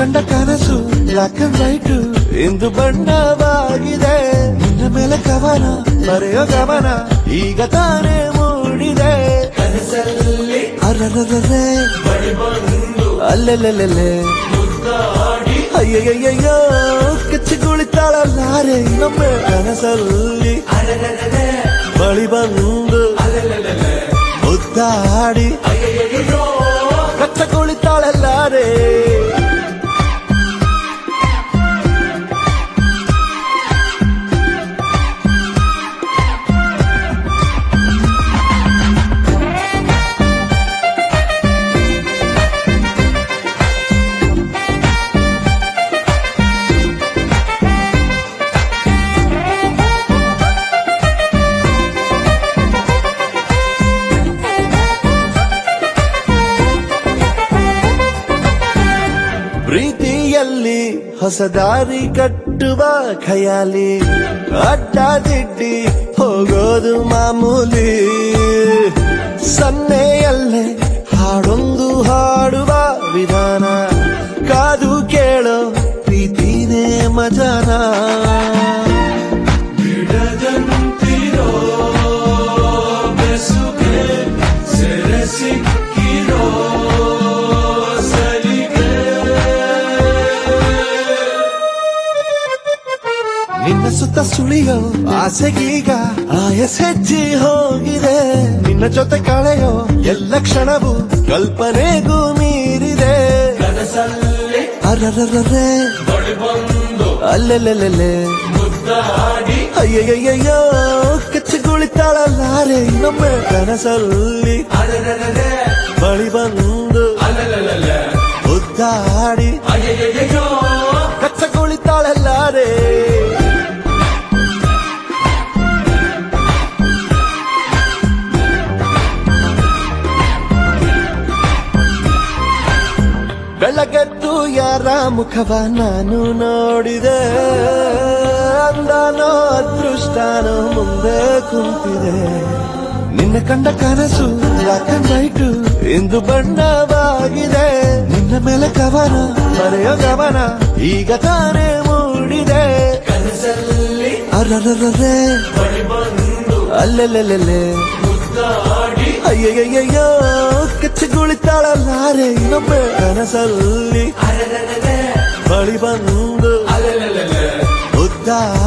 ಕಂಡ ಕನಸು black and white ಇಂದು ಬಣ್ಣವಾಗಿದೆ ನಿನ್ನ ಮೇಲೆ ಕವನ ಬರೆಯೋ ಗಮನ ಈಗ ತಾನೇ ಮೂಡಿದೆ ಕನಸಲ್ಲಿ ಅರರರರೆ ಬಳಿ ಬಂದು ಅಲ್ಲೆಲ್ಲೆಲ್ಲೆಲ್ಲೆ ಮುದ್ದಾಡಿ ಅಯ್ಯಯ್ಯಯ್ಯೋ ಕಚ್ಚಿಗುಳಿತಾಳಲ್ಲಾರೆ ಇನ್ನೊಮ್ಮೆ ಕನಸಲ್ಲಿ ಅರೆರೆರೆ ಬಳಿ ಬಂದು ಅಲೆಲೆಲೆಲೆ ಮುದ್ದಾಡಿ ಅಯ್ಯಯ್ಯಯ್ಯೋ ಕಚ್ಚಗುಳಿತಾಳಲ್ಲಾರೆ ಪ್ರೀತಿಯಲ್ಲಿ ಹೊಸ ದಾರಿ ಕಟ್ಟುವ ಖಯಾಲಿ ಅಡ್ಡದಿಡ್ಡಿ ಹೋಗೋದು ಮಾಮೂಲಿ ಸನ್ನೆಯಲ್ಲೇ ಹಾಡೊಂದು ಹಾಡುವ ವಿಧಾನ ಕಾದು ಕೇಳೋ ಪ್ರೀತಿನೇ ಮಜಾನ ಬಿಡದಂತಿರೋ ಬೆಸುಗೆ ಸೆರೆ ಸಿಕ್ಕಿರೋ ಸಲಿಗೆ ನಿನ್ನ ಸುತ್ತ ಸುಳಿಯೋ ಆಸೆಗೀಗ ಆಯಸ್ ಹೆಜ್ಜೆ ಹೋಗಿದೆ ನಿನ್ನ ಜೊತೆ ಕಳೆಯೋ ಎಲ್ಲ ಕ್ಷಣವು ಕಲ್ಪನೆಗೂ ಮೀರಿದೆ ಕನಸಲ್ಲಿ ಅರರರರೆ ಬಳಿ ಬಂದು ಅಲ್ಲೆಲ್ಲೆಲ್ಲೆಲ್ಲೆ ಮುದ್ದಾಡಿ ಅಯ್ಯಯ್ಯಯ್ಯೋ ಕಚ್ಚಗುಳಿತಾಳಲ್ಲಾರೆ ಇನ್ನೊಮ್ಮೆ ಕನಸಲ್ಲಿ ಅರೆರೆರೆ ಬಳಿ ಬಂದು ಅಲೆಲೆಲೆಲೆ ಉದ್ದಾಡಿ ಅಯ್ಯಯ್ಯಯ್ಯೋ ಕಚ್ಚಗುಳಿತಾಳಲ್ಲಾರೆ ಬೆಳಗೆದ್ದು ಯಾರ ಮುಖವ ನಾನು ನೋಡಿದೆ ಅಂದನೋ ಅದೃಷ್ಟನೋ ಮುಂದೆ ಕುಂತಿದೆ ನಿನ್ನ ಕಂಡ ಕನಸು ಬ್ಲಾಕ್ ಅಂಡ್ ವೈಟ್ ಇಂದು ಬಣ್ಣವಾಗಿದೆ ನಿನ್ನ ಮೇಲೆ ಕವನ ಬರೆಯೋ ಗಮನ ಈಗ ತಾನೇ ಮೂಡಿದೆ ಕನಸಲ್ಲಿ ಅರರರರೆ ಬಳಿ ಬಂದು ಅಲ್ಲೆಲ್ಲೆಲ್ಲೆಲ್ಲೆ ಮುದ್ದಾಡಿ ಅಯ್ಯಯ್ಯಯ್ಯೋ ಕಚ್ಚಗುಳಿತಾಳಲ್ಲಾರೆ ಇನ್ನೊಮ್ಮೆ ಕನಸಲ್ಲಿ ಅರೆರೆರೆ ಬಳಿ ಬಂದು ಅಲೆಲೆಲೆಲೆ ಉದ್ದಾಡಿ